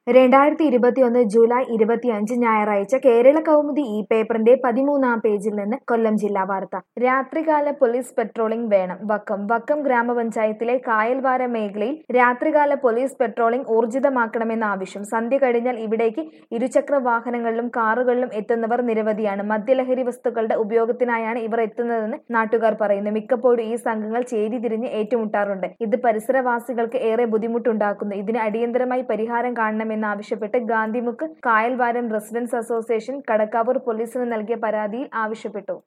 രണ്ടായിരത്തി ഇരുപത്തിയൊന്ന് ജൂലൈ ഇരുപത്തിയഞ്ച് ഞായറാഴ്ച കേരള കൗമുദി ഈ പേപ്പറിന്റെ പതിമൂന്നാം പേജിൽ നിന്ന് കൊല്ലം ജില്ലാ വാർത്ത രാത്രികാല പോലീസ് പെട്രോളിംഗ് വേണം വക്കം വക്കം ഗ്രാമപഞ്ചായത്തിലെ കായൽവാര മേഖലയിൽ രാത്രികാല പോലീസ് പെട്രോളിംഗ് ഊർജിതമാക്കണമെന്ന ആവശ്യം സന്ധ്യ കഴിഞ്ഞാൽ ഇവിടേക്ക് ഇരുചക്ര വാഹനങ്ങളിലും കാറുകളിലും എത്തുന്നവർ നിരവധിയാണ് മദ്യലഹരി വസ്തുക്കളുടെ ഉപയോഗത്തിനായാണ് ഇവർ എത്തുന്നതെന്ന് നാട്ടുകാർ പറയുന്നു മിക്കപ്പോഴും ഈ സംഘങ്ങൾ ചേരിതിരിഞ്ഞ് ഏറ്റുമുട്ടാറുണ്ട് ഇത് പരിസരവാസികൾക്ക് ഏറെ ബുദ്ധിമുട്ടുണ്ടാക്കുന്നു ഇതിന് അടിയന്തരമായി പരിഹാരം കാണണമെന്നാവശ്യപ്പെട്ട് ഗാന്ധിമുക്ക് കായൽവാരം റെസിഡൻസ് അസോസിയേഷൻ കടക്കാവൂർ പോലീസിന് നൽകിയ പരാതിയിൽ ആവശ്യപ്പെട്ടു